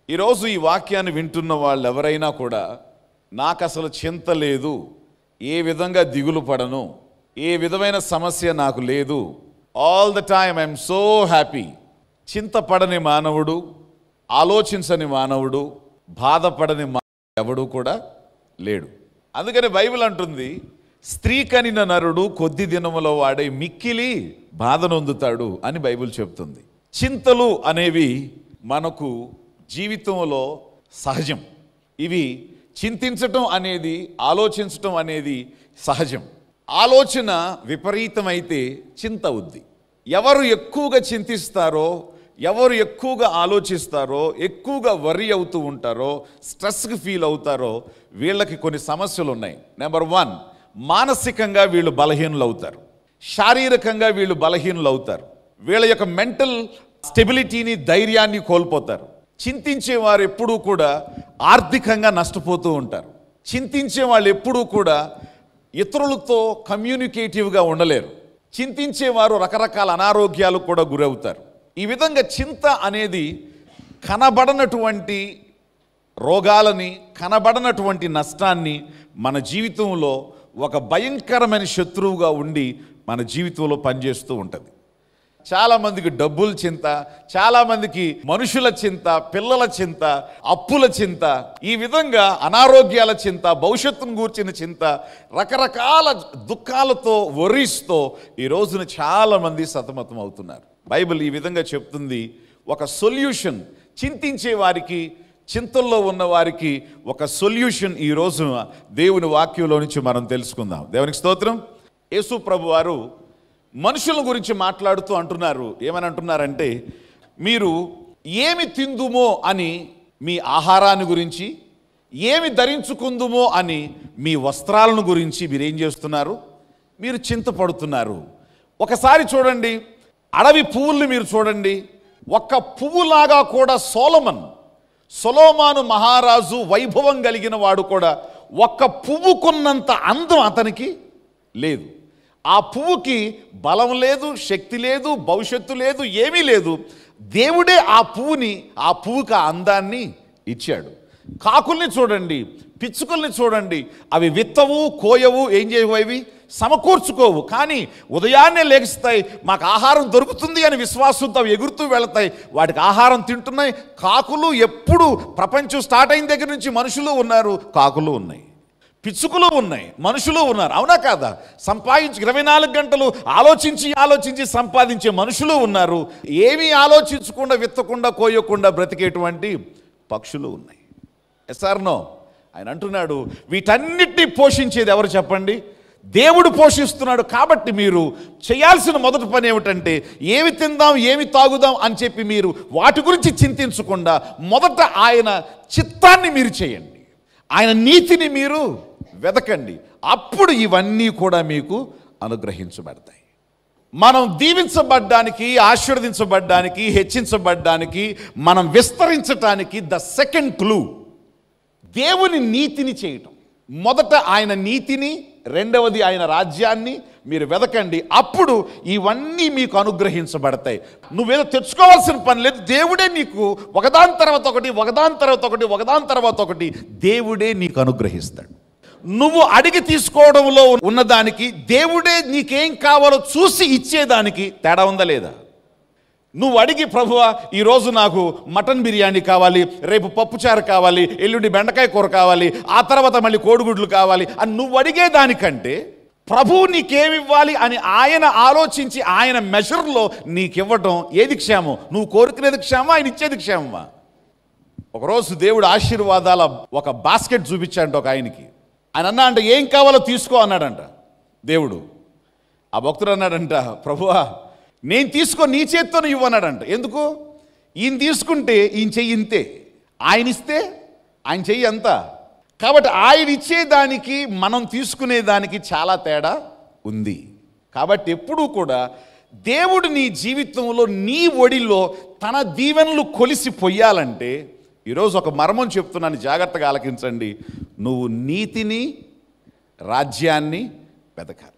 ఈరోజు ఈ వాక్యాన్ని వింటున్న వాళ్ళు ఎవరైనా కూడా నాకు అసలు చింత లేదు ఏ విధంగా దిగులు పడను ఏ విధమైన సమస్య నాకు లేదు all the time I'm so happy చింతపడని మానవుడు ఆలోచించని మానవుడు బాధపడని మా ఎవడు కూడా లేడు అందుకని బైబిల్ అంటుంది స్త్రీ కనిన నరుడు కొద్ది దినములో వాడే మిక్కిలి బాధ నొందుతాడు అని బైబిల్ చెప్తుంది చింతలు అనేవి మనకు జీవితంలో సహజం ఇవి చింతించటం అనేది ఆలోచించటం అనేది సహజం ఆలోచన విపరీతమైతే చింత అవుద్ది ఎవరు ఎక్కువగా చింతిస్తారో ఎవరు ఎక్కువగా ఆలోచిస్తారో ఎక్కువగా వరి అవుతూ ఉంటారో స్ట్రెస్కి ఫీల్ అవుతారో వీళ్ళకి కొన్ని సమస్యలు ఉన్నాయి నెంబర్ వన్ మానసికంగా వీళ్ళు బలహీనులు అవుతారు శారీరకంగా వీళ్ళు బలహీనులు అవుతారు వీళ్ళ యొక్క మెంటల్ స్టెబిలిటీని ధైర్యాన్ని కోల్పోతారు చింతించే వారు ఎప్పుడూ కూడా ఆర్థికంగా నష్టపోతూ ఉంటారు చింతించే వాళ్ళు ఎప్పుడూ కూడా ఇతరులతో కమ్యూనికేటివ్గా ఉండలేరు చింతించేవారు రకరకాల అనారోగ్యాలకు కూడా గురవుతారు ఈ విధంగా చింత అనేది కనబడనటువంటి రోగాలని కనబడనటువంటి నష్టాన్ని మన జీవితంలో ఒక భయంకరమైన శత్రువుగా ఉండి మన జీవితంలో పనిచేస్తూ ఉంటుంది చాలామందికి డబ్బుల చింత చాలామందికి మనుషుల చింత పిల్లల చింత అప్పుల చింత ఈ విధంగా అనారోగ్యాల చింత భవిష్యత్తును గూర్చిన చింత రకరకాల దుఃఖాలతో వరిస్తో ఈ రోజున చాలామంది సతమతం అవుతున్నారు బైబిల్ ఈ విధంగా చెప్తుంది ఒక సొల్యూషన్ చింతించే వారికి చింతల్లో ఉన్న వారికి ఒక సొల్యూషన్ ఈ రోజున దేవుని వాక్యంలో నుంచి మనం తెలుసుకుందాం దేవునికి స్తోత్రం యేసు ప్రభు వారు మనుషుల గురించి మాట్లాడుతూ అంటున్నారు ఏమని అంటున్నారంటే మీరు ఏమి తిందుమో అని మీ ఆహారాన్ని గురించి ఏమి ధరించుకుందుమో అని మీ వస్త్రాలను గురించి మీరేం చేస్తున్నారు మీరు చింతపడుతున్నారు ఒకసారి చూడండి అడవి పువ్వుల్ని మీరు చూడండి ఒక్క పువ్వులాగా కూడా సోలమన్ సొలోమాను మహారాజు వైభవం కలిగిన వాడు కూడా ఒక్క పువ్వుకున్నంత అందం అతనికి లేదు ఆ పువ్వుకి బలం లేదు శక్తి లేదు భవిష్యత్తు లేదు ఏమీ లేదు దేవుడే ఆ పువ్వుని ఆ పువ్వుకి ఆ అందాన్ని ఇచ్చాడు కాకుల్ని చూడండి పిచ్చుకల్ని చూడండి అవి విత్తవు కోయవు ఏం చేయవు అవి సమకూర్చుకోవు కానీ ఉదయాన్నే లేస్తాయి మాకు ఆహారం దొరుకుతుంది అని విశ్వాసంతో అవి ఎగురుతూ వెళతాయి వాటికి ఆహారం తింటున్నాయి కాకులు ఎప్పుడు ప్రపంచం స్టార్ట్ అయిన దగ్గర నుంచి మనుషులు ఉన్నారు కాకులు ఉన్నాయి పిచ్చుకలు ఉన్నాయి మనుషులు ఉన్నారు అవునా కాదా సంపాదించి ఇరవై నాలుగు గంటలు ఆలోచించి ఆలోచించి సంపాదించే మనుషులు ఉన్నారు ఏమీ ఆలోచించకుండా విత్తకుండా కోయకుండా బ్రతికేటువంటి పక్షులు ఉన్నాయి ఎస్ఆర్ నో ఆయన అంటున్నాడు వీటన్నిటిని పోషించేది ఎవరు చెప్పండి దేవుడు పోషిస్తున్నాడు కాబట్టి మీరు చేయాల్సిన మొదటి పని ఏమిటంటే ఏమి తిందాం ఏమి తాగుదాం అని చెప్పి మీరు వాటి గురించి చింతించకుండా మొదట ఆయన చిత్తాన్ని మీరు చేయండి ఆయన నీతిని మీరు వెతకండి అప్పుడు ఇవన్నీ కూడా మీకు అనుగ్రహించబడతాయి మనం దీవించబడ్డానికి ఆశీర్వదించబడ్డానికి హెచ్చించబడ్డానికి మనం విస్తరించటానికి ద సెకండ్ క్లూ దేవుని నీతిని చేయటం మొదట ఆయన నీతిని రెండవది ఆయన రాజ్యాన్ని మీరు వెదకండి అప్పుడు ఇవన్నీ మీకు అనుగ్రహించబడతాయి నువ్వేదో తెచ్చుకోవాల్సిన పని లేదు దేవుడే నీకు ఒకదాని తర్వాత ఒకటి ఒకదాని తర్వాత ఒకటి ఒకదాని తర్వాత ఒకటి దేవుడే నీకు అనుగ్రహిస్తాడు నువ్వు అడిగి తీసుకోవడంలో ఉన్నదానికి దేవుడే నీకేం కావాలో చూసి ఇచ్చేదానికి తేడా ఉందా లేదా నువ్వు అడిగి ప్రభువా ఈరోజు నాకు మటన్ బిర్యానీ కావాలి రేపు పప్పుచారు కావాలి ఎల్లుండి బెండకాయ కూర కావాలి ఆ తర్వాత మళ్ళీ కోడిగుడ్లు కావాలి అని నువ్వు అడిగే దానికంటే ప్రభువు నీకేమివ్వాలి అని ఆయన ఆలోచించి ఆయన మెషర్లో నీకివ్వటం ఏది క్షేమం నువ్వు కోరుకునేది క్షేమం ఆయన ఇచ్చేది క్షేమమా ఒకరోజు దేవుడు ఆశీర్వాదాల ఒక బాస్కెట్ చూపించాడంట ఒక ఆయనకి ఆయన అన్నా అంటే ఏం కావాలో తీసుకో అన్నాడంట దేవుడు ఆ భక్తుడు అన్నాడంట ప్రభువా నేను తీసుకో నీ చేత్తో ఇవ్వన్నాడంట ఎందుకు ఈయన తీసుకుంటే ఈయన చెయ్యి ఇంతే ఆయన ఇస్తే ఆయన చెయ్యి అంత కాబట్టి ఆయన ఇచ్చేదానికి మనం తీసుకునేదానికి చాలా తేడా ఉంది కాబట్టి ఎప్పుడూ కూడా దేవుడు నీ జీవితంలో నీ ఒడిలో తన దీవెనలు కొలిసి పొయ్యాలంటే ఈరోజు ఒక మర్మం చెప్తున్నాను జాగ్రత్తగా ఆలకించండి నువ్వు నీతిని రాజ్యాన్ని వెతకాలి